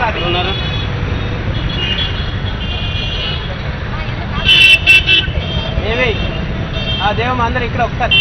అక్కడ ఉన్నారు ఏవి ఆ దేవం అందరు ఇక్కడ ఒకసారి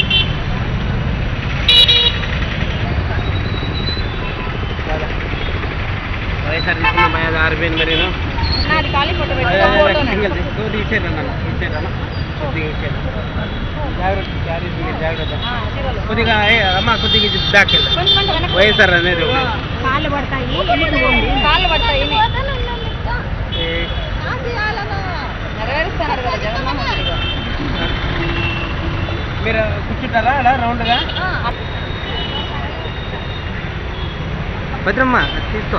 వైఎస్ఆర్ తీసుకున్న మా ఆరిపోయింది మరి నాది ఖాళీ ఫోటో తీసేరన్నా తీసేరన్నా కొద్దిగా ఇచ్చేరా జాగ్రత్త క్యారీ జాగ్రత్త కొద్దిగా ఏ, అమ్మ కొద్దిగా ఇది బ్యాక్ వెళ్ళండి వైఎస్ఆర్ అనేది ఒకటి. కాళ్ళు పడతాయి కాళ్ళు పడతాయి ఏ, నెరవేరుస్తున్నారు కదా జగన్మోహన్ రెడ్డి గారు మీరు కూర్చుంటారా అలా రౌండ్గా భద్రమ్మ అది తీసుకో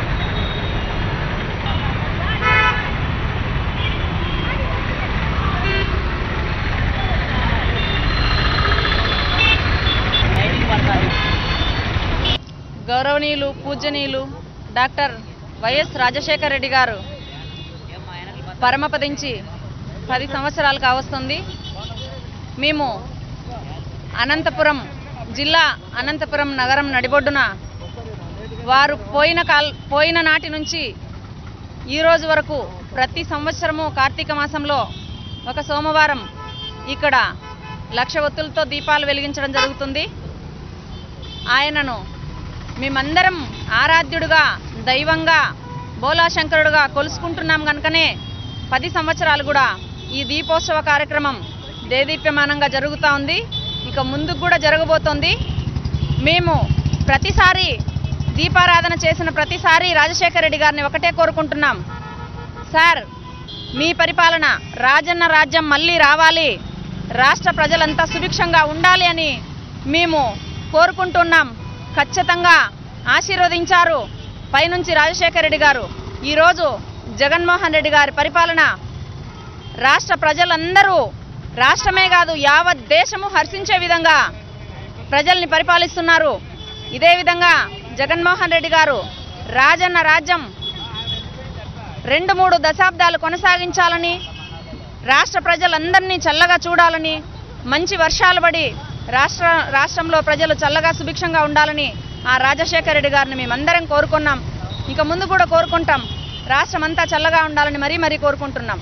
గౌరవనీయులు పూజనీయులు డాక్టర్ వైఎస్ రాజశేఖర రెడ్డి గారు పరమపదించి పది సంవత్సరాలు కావస్తుంది మేము అనంతపురం జిల్లా అనంతపురం నగరం నడిబొడ్డున వారు పోయిన కాల్ పోయిన నాటి నుంచి ఈ రోజు వరకు ప్రతి సంవత్సరము కార్తీక మాసంలో ఒక సోమవారం ఇక్కడ లక్ష ఒత్తులతో దీపాలు వెలిగించడం జరుగుతుంది ఆయనను మేమందరం ఆరాధ్యుడుగా దైవంగా బోలాశంకరుడుగా కొలుసుకుంటున్నాం కనుకనే పది సంవత్సరాలు కూడా ఈ దీపోత్సవ కార్యక్రమం దేదీప్యమానంగా జరుగుతూ ఉంది ఇక ముందుకు కూడా జరగబోతోంది మేము ప్రతిసారి దీపారాధన చేసిన ప్రతిసారి రాజశేఖర రెడ్డి గారిని ఒకటే కోరుకుంటున్నాం సార్ మీ పరిపాలన రాజన్న రాజ్యం మళ్ళీ రావాలి రాష్ట్ర ప్రజలంతా సుభిక్షంగా ఉండాలి అని మేము కోరుకుంటున్నాం ఖచ్చితంగా ఆశీర్వదించారు పైనుంచి రాజశేఖర రెడ్డి గారు ఈరోజు జగన్మోహన్ రెడ్డి గారి పరిపాలన రాష్ట్ర ప్రజలందరూ రాష్ట్రమే కాదు యావత్ దేశము హర్షించే విధంగా ప్రజల్ని పరిపాలిస్తున్నారు ఇదే విధంగా జగన్మోహన్ రెడ్డి గారు రాజన్న రాజ్యం రెండు మూడు దశాబ్దాలు కొనసాగించాలని రాష్ట్ర ప్రజలందరినీ చల్లగా చూడాలని మంచి వర్షాలు పడి రాష్ట్ర రాష్ట్రంలో ప్రజలు చల్లగా సుభిక్షంగా ఉండాలని ఆ రాజశేఖర రెడ్డి గారిని మేమందరం కోరుకున్నాం ఇక ముందు కూడా కోరుకుంటాం రాష్ట్రం అంతా చల్లగా ఉండాలని మరీ మరీ కోరుకుంటున్నాం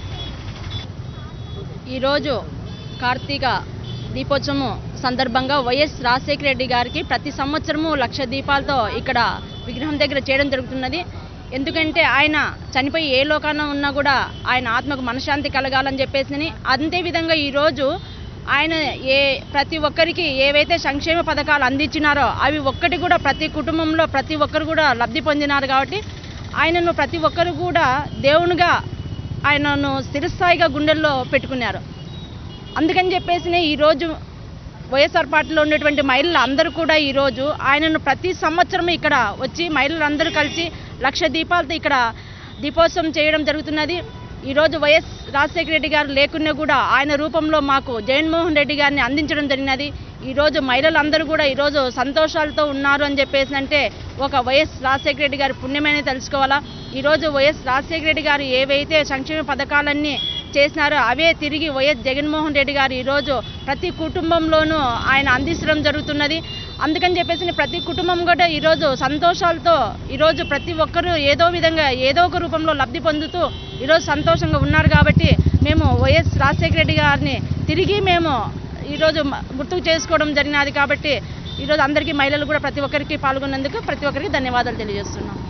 ఈరోజు కార్తీక దీపోత్సవం సందర్భంగా వైఎస్ రాజశేఖర రెడ్డి గారికి ప్రతి సంవత్సరము లక్ష దీపాలతో ఇక్కడ విగ్రహం దగ్గర చేయడం జరుగుతున్నది ఎందుకంటే ఆయన చనిపోయి ఏ లోకాన ఉన్నా కూడా ఆయన ఆత్మకు మనశ్శాంతి కలగాలని చెప్పేసి అంతే విధంగా ఈరోజు ఆయన ఏ ప్రతి ఒక్కరికి ఏవైతే సంక్షేమ పథకాలు అందించినారో అవి ఒక్కటి కూడా ప్రతి కుటుంబంలో ప్రతి ఒక్కరు కూడా లబ్ధి పొందినారు కాబట్టి ఆయనను ప్రతి ఒక్కరు కూడా దేవునిగా ఆయనను స్థిరస్థాయిగా గుండెల్లో పెట్టుకున్నారు అందుకని చెప్పేసి ఈరోజు వైఎస్ఆర్ పార్టీలో ఉండేటువంటి మహిళలు అందరూ కూడా ఈరోజు ఆయనను ప్రతి సంవత్సరం ఇక్కడ వచ్చి మహిళలు అందరూ కలిసి లక్ష దీపాలతో ఇక్కడ దీపోత్సవం చేయడం జరుగుతున్నది ఈరోజు వైఎస్ రాజశేఖర రెడ్డి గారు లేకున్నా కూడా ఆయన రూపంలో మాకు జగన్మోహన్ రెడ్డి గారిని అందించడం జరిగినది ఈరోజు మహిళలందరూ కూడా ఈరోజు సంతోషాలతో ఉన్నారు అని చెప్పేసి అంటే ఒక వైఎస్ రాజశేఖర రెడ్డి గారి పుణ్యమనే తెలుసుకోవాలా ఈరోజు వైఎస్ రాజశేఖర రెడ్డి గారు ఏవైతే సంక్షేమ పథకాలన్నీ చేసినారో అవే తిరిగి వైఎస్ జగన్మోహన్ రెడ్డి గారు ఈరోజు ప్రతి కుటుంబంలోనూ ఆయన అందించడం జరుగుతున్నది అందుకని చెప్పేసి ప్రతి కుటుంబం కూడా ఈరోజు సంతోషాలతో ఈరోజు ప్రతి ఒక్కరూ ఏదో విధంగా ఏదో ఒక రూపంలో లబ్ధి పొందుతూ ఈరోజు సంతోషంగా ఉన్నారు కాబట్టి మేము వైఎస్ రాజశేఖర రెడ్డి గారిని తిరిగి మేము ఈరోజు మ- గుర్తుకు చేసుకోవడం జరిగినది కాబట్టి ఈరోజు అందరికీ మహిళలు కూడా ప్రతి ఒక్కరికి పాల్గొన్నందుకు ప్రతి ఒక్కరికి ధన్యవాదాలు తెలియజేస్తున్నాం